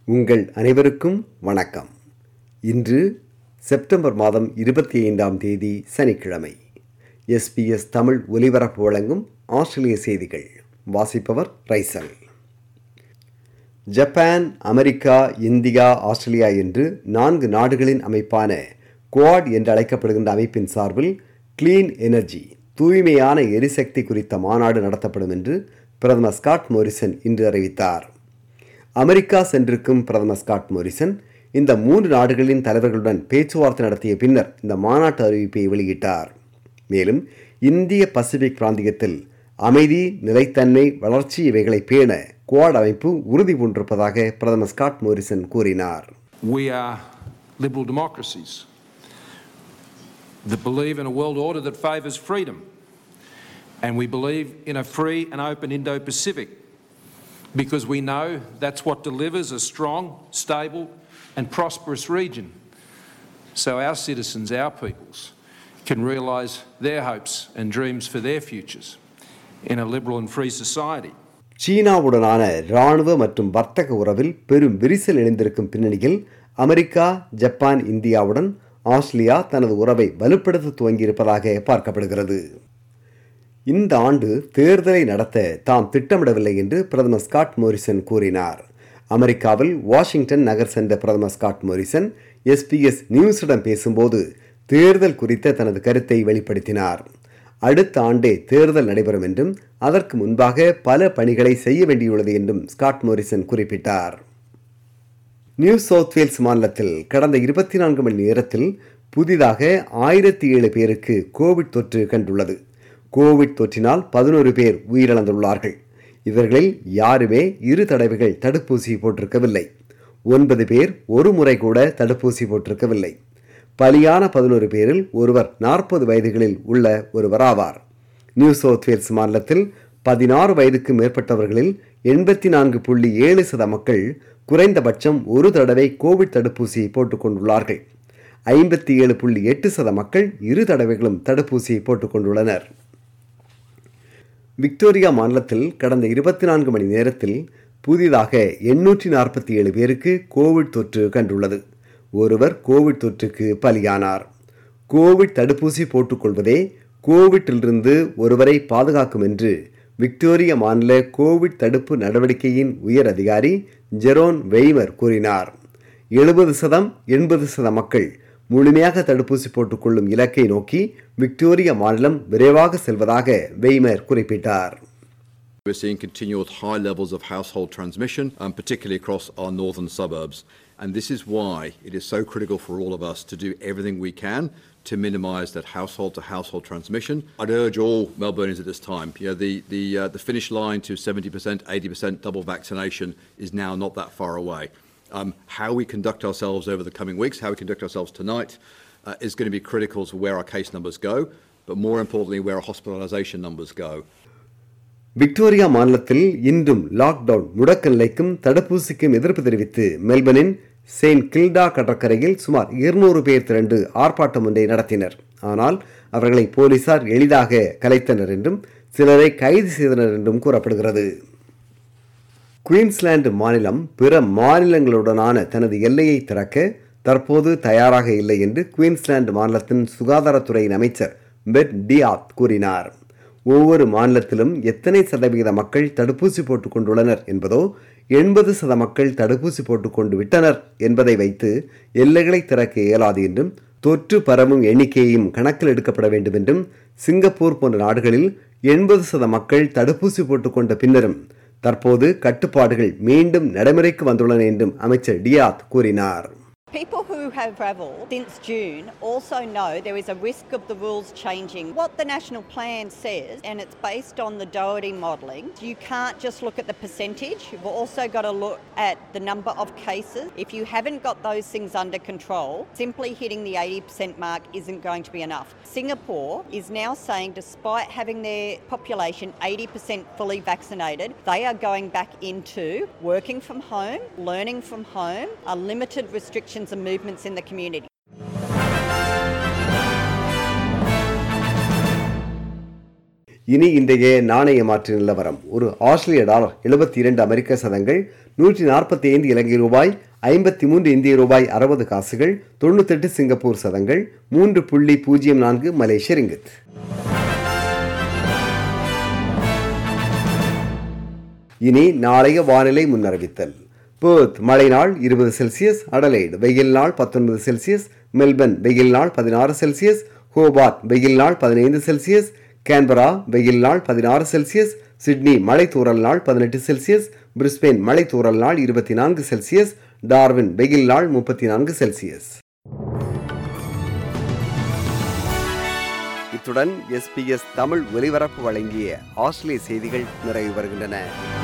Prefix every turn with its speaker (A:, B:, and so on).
A: உங்கள் அனைவருக்கும் வணக்கம் இன்று செப்டம்பர் மாதம் இருபத்தி ஐந்தாம் தேதி சனிக்கிழமை எஸ்பிஎஸ் தமிழ் ஒலிபரப்பு வழங்கும் ஆஸ்திரேலிய செய்திகள் வாசிப்பவர் Raisal Japan America India Australia என்று நான்கு நாடுகளின் அமைப்பான குவாட் என்று அழைக்கப்படுகின்ற அமைப்பின் சார்பில் கிளீன் எனர்ஜி தூய்மையான எரிசக்தி குறித்த மாநாடு நடத்தப்படும் என்று பிரதமர் ஸ்காட் மோரிசன் இன்று அறிவித்தார் அமெரிக்கா சென்றிருக்கும் பிரதமர் ஸ்காட் மோரிசன் இந்த மூன்று நாடுகளின் தலைவர்களுடன் பேச்சுவார்த்தை நடத்திய பின்னர் இந்த மாநாட்டு அறிவிப்பை வெளியிட்டார் மேலும் இந்திய பசிபிக் பிராந்தியத்தில் அமைதி நிலைத்தன்மை வளர்ச்சி இவைகளை பேண குவாட் அமைப்பு உறுதி பூண்டிருப்பதாக பிரதமர் ஸ்காட் மோரிசன் கூறினார்
B: We are liberal democracies that believe in a world order that favours freedom. And we believe in a free and open Indo Pacific because we know that's what delivers a strong, stable, and prosperous region. So our citizens, our peoples, can realise their hopes and dreams for their futures in a liberal and free society.
A: சீனாவுடனான இராணுவ மற்றும் வர்த்தக உறவில் பெரும் விரிசல் இணைந்திருக்கும் பின்னணியில் America Japan இந்தியாவுடன் ஆஸ்திரேலியா தனது உறவை வலுப்படுத்த துவங்கியிருப்பதாக பார்க்கப்படுகிறது இந்த ஆண்டு தேர்தலை நடத்த தாம் திட்டமிடவில்லை என்று பிரதமர் ஸ்காட் மோரிசன் கூறினார் அமெரிக்காவில் வாஷிங்டன் நகர் சென்ற பிரதமர் ஸ்காட் மோரிசன் எஸ்பிஎஸ் நியூஸிடம் பேசும்போது தேர்தல் குறித்த தனது கருத்தை வெளிப்படுத்தினார் அடுத்த ஆண்டே தேர்தல் நடைபெறும் என்றும் அதற்கு முன்பாக பல பணிகளை செய்ய வேண்டியுள்ளது என்றும் ஸ்காட் மோரிசன் குறிப்பிட்டார் நியூ சவுத் வேல்ஸ் மாநிலத்தில் கடந்த இருபத்தி நான்கு மணி நேரத்தில் புதிதாக ஆயிரத்தி ஏழு பேருக்கு கோவிட் தொற்று கண்டுள்ளது கோவிட் தொற்றினால் பதினோரு பேர் உயிரிழந்துள்ளார்கள் இவர்களில் யாருமே இரு தடவைகள் தடுப்பூசி போட்டிருக்கவில்லை ஒன்பது பேர் ஒரு முறை கூட தடுப்பூசி போட்டிருக்கவில்லை பலியான பதினோரு பேரில் ஒருவர் நாற்பது வயதுகளில் உள்ள ஒருவராவார் நியூ சவுத் வேல்ஸ் மாநிலத்தில் பதினாறு வயதுக்கு மேற்பட்டவர்களில் எண்பத்தி நான்கு புள்ளி ஏழு சத மக்கள் குறைந்தபட்சம் ஒரு தடவை கோவிட் தடுப்பூசி போட்டுக்கொண்டுள்ளார்கள் ஐம்பத்தி ஏழு புள்ளி எட்டு சத மக்கள் இரு தடவைகளும் தடுப்பூசி போட்டுக்கொண்டுள்ளனர் விக்டோரியா மாநிலத்தில் கடந்த இருபத்தி நான்கு மணி நேரத்தில் புதிதாக எண்ணூற்றி நாற்பத்தி ஏழு பேருக்கு கோவிட் தொற்று கண்டுள்ளது ஒருவர் கோவிட் தொற்றுக்கு பலியானார் கோவிட் தடுப்பூசி போட்டுக்கொள்வதே கோவிட்டிலிருந்து ஒருவரை பாதுகாக்கும் என்று விக்டோரிய மாநில கோவிட் தடுப்பு நடவடிக்கையின் உயர் அதிகாரி ஜெரோன் வெய்மர் கூறினார் எழுபது சதம் எண்பது சத மக்கள் முழுமையாக தடுப்பூசி போட்டுக்கொள்ளும் இலக்கை நோக்கி விக்டோரிய மாநிலம் விரைவாக செல்வதாக வெய்மர் குறிப்பிட்டார்
C: We're seeing continual high levels of household transmission, um, particularly across our northern suburbs. And this is why it is so critical for all of us to do everything we can to minimise that household to household transmission. I'd urge all Melbournians at this time, you know, the, the, uh, the finish line to 70%, 80% double vaccination is now not that far away. Um, how we conduct ourselves over the coming weeks, how we conduct ourselves tonight, uh, is going to be critical to where our case numbers go, but more importantly, where our hospitalisation numbers go.
A: Victoria மாநிலத்தில் இன்றும் lockdown முடக்க நிலைக்கும் தடுப்பூசிக்கும் எதிர்ப்பு தெரிவித்து மெல்பர்னின் Saint கில்டா கடற்கரையில் சுமார் இருநூறு பேர் திரண்டு ஆர்ப்பாட்டம் ஒன்றை நடத்தினர் ஆனால் அவர்களை போலீசார் எளிதாக கலைத்தனர் என்றும் சிலரை கைது செய்தனர் என்றும் கூறப்படுகிறது குயின்ஸ்லாந்து மாநிலம் பிற மாநிலங்களுடனான தனது எல்லையை திறக்க தற்போது தயாராக இல்லை என்று குயின்ஸ்லாந்து மாநிலத்தின் சுகாதாரத்துறையின் அமைச்சர் பெட் டியாத் கூறினார் ஒவ்வொரு மாநிலத்திலும் எத்தனை சதவிகித மக்கள் தடுப்பூசி போட்டுக் கொண்டுள்ளனர் என்பதோ எண்பது சத மக்கள் தடுப்பூசி போட்டுக்கொண்டு விட்டனர் என்பதை வைத்து எல்லைகளை திறக்க இயலாது என்றும் தொற்று பரவும் எண்ணிக்கையையும் கணக்கில் எடுக்கப்பட வேண்டும் என்றும் சிங்கப்பூர் போன்ற நாடுகளில் எண்பது சத மக்கள் தடுப்பூசி போட்டுக்கொண்ட பின்னரும் தற்போது கட்டுப்பாடுகள் மீண்டும் நடைமுறைக்கு வந்துள்ளன என்றும் அமைச்சர் டியாத் கூறினார்
D: People who have travelled since June also know there is a risk of the rules changing. What the national plan says, and it's based on the Doherty modelling, you can't just look at the percentage. You've also got to look at the number of cases. If you haven't got those things under control, simply hitting the 80% mark isn't going to be enough. Singapore is now saying, despite having their population 80% fully vaccinated, they are going back into working from home, learning from home, a limited restrictions and movements in the community.
A: இனி இன்றைய நாணய மாற்று நிலவரம் ஒரு ஆஸ்திரேலிய dollar எழுபத்தி இரண்டு அமெரிக்க சதங்கள் நூற்றி நாற்பத்தி ஐந்து இலங்கை ரூபாய் ஐம்பத்தி மூன்று இந்திய ரூபாய் அறுபது காசுகள் தொண்ணூத்தெட்டு சிங்கப்பூர் சதங்கள் மூன்று புள்ளி பூஜ்ஜியம் நான்கு மலேசிய ரிங்கித் இனி நாளைய வானிலை முன்னறிவித்தல் பேர்த் மழை நாள் இருபது செல்சியஸ் அடலைடு வெயில் நாள் பத்தொன்பது செல்சியஸ் மெல்பர்ன் வெயில் நாள் பதினாறு செல்சியஸ் ஹோபார்ட் வெயில் நாள் பதினைந்து செல்சியஸ் கேன்பரா வெயில் நாள் பதினாறு செல்சியஸ் சிட்னி மழை தூறல் நாள் பதினெட்டு செல்சியஸ் பிரிஸ்பெயின் மழை தூறல் நாள் இருபத்தி நான்கு செல்சியஸ் டார்வின் வெயில் நாள் முப்பத்தி நான்கு செல்சியஸ் இத்துடன் எஸ்பிஎஸ் தமிழ் ஒலிபரப்பு வழங்கிய ஆஸ்திரேலிய செய்திகள் நிறைவு வருகின்றன